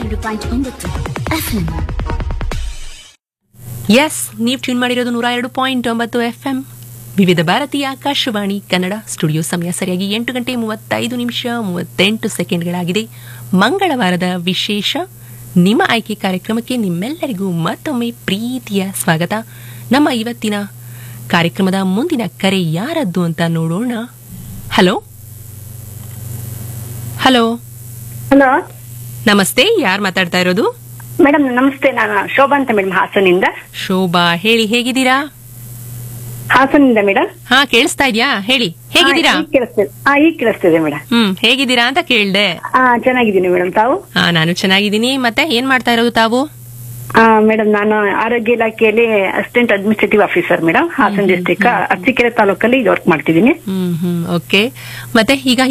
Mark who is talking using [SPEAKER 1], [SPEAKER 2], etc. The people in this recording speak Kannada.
[SPEAKER 1] ಎರಡು ಪಾಯಿಂಟ್ ಒಂಬತ್ತು ಎಫ್ಎಂ
[SPEAKER 2] ಎಸ್ ನೀವು ಟ್ಯೂನ್ ಮಾಡಿರೋದು ನೂರ ಎರಡು ಪಾಯಿಂಟ್ ಒಂಬತ್ತು ಎಫ್ ಎಂ ವಿವಿಧ ಭಾರತೀಯ ಆಕಾಶವಾಣಿ ಕನ್ನಡ ಸ್ಟುಡಿಯೋ ಸಮಯ ಸರಿಯಾಗಿ ಎಂಟು ಗಂಟೆ ಮೂವತ್ತೈದು ನಿಮಿಷ ಮೂವತ್ತೆಂಟು ಸೆಕೆಂಡ್ಗಳಾಗಿದೆ ಮಂಗಳವಾರದ ವಿಶೇಷ ನಿಮ್ಮ ಆಯ್ಕೆ ಕಾರ್ಯಕ್ರಮಕ್ಕೆ ನಿಮ್ಮೆಲ್ಲರಿಗೂ ಮತ್ತೊಮ್ಮೆ ಪ್ರೀತಿಯ ಸ್ವಾಗತ ನಮ್ಮ ಇವತ್ತಿನ ಕಾರ್ಯಕ್ರಮದ ಮುಂದಿನ ಕರೆ ಯಾರದ್ದು ಅಂತ ನೋಡೋಣ ಹಲೋ ಹಲೋ
[SPEAKER 3] ಹಲೋ
[SPEAKER 2] ನಮಸ್ತೆ ಯಾರು ಮಾತಾಡ್ತಾ ಇರೋದು
[SPEAKER 3] ಮೇಡಮ್ ನಮಸ್ತೆ ನಾನು ಶೋಭಾ ಅಂತ ಮೇಡಮ್ ಹಾಸನಿಂದ
[SPEAKER 2] ಶೋಭಾ ಹೇಳಿ ಹೇಗಿದ್ದೀರಾ
[SPEAKER 3] ಹಾಸನಿಂದ ಮೇಡಮ್
[SPEAKER 2] ಹಾ ಕೇಳಿಸ್ತಾ ಇದ್ಯಾ ಹೇಳಿ ಹೇಗಿದ್ದೀರಾ
[SPEAKER 3] ಈಗ ಕೇಳಿಸ್ತಿದೆ ಹಾ ಈಗ ಕೇಳಿಸ್ತಿದೆ ಮೇಡಮ್
[SPEAKER 2] ಹ್ಮ್ ಹೇಗಿದ್ದೀರಾ ಅಂತ ಕೇಳ್ದೆ
[SPEAKER 3] ಹಾ ಚೆನ್ನಾಗಿದ್ದೀನಿ ಮೇಡಮ್ ತಾವು
[SPEAKER 2] ಹಾ ನಾನು ಚೆನ್ನಾಗಿದ್ದೀನಿ ಮತ್ತೆ ಏನ್ ಮಾಡ್ತಾ ಇರೋದು ತಾವು
[SPEAKER 3] ಆ ಮೇಡಮ್ ನಾನು ಆರೋಗ್ಯ ಇಲಾಖೆಯಲ್ಲಿ assistant administrative officer madam Hassan district Arsikere ತಾಲೂಕಲ್ಲಿ ವರ್ಕ್ ಮಾಡ್ತಿದ್ದೀನಿ
[SPEAKER 2] ಹ್ಮ್ ಹ್ಮ್ ಓಕೆ ಮತ್ತೆ ಈಗ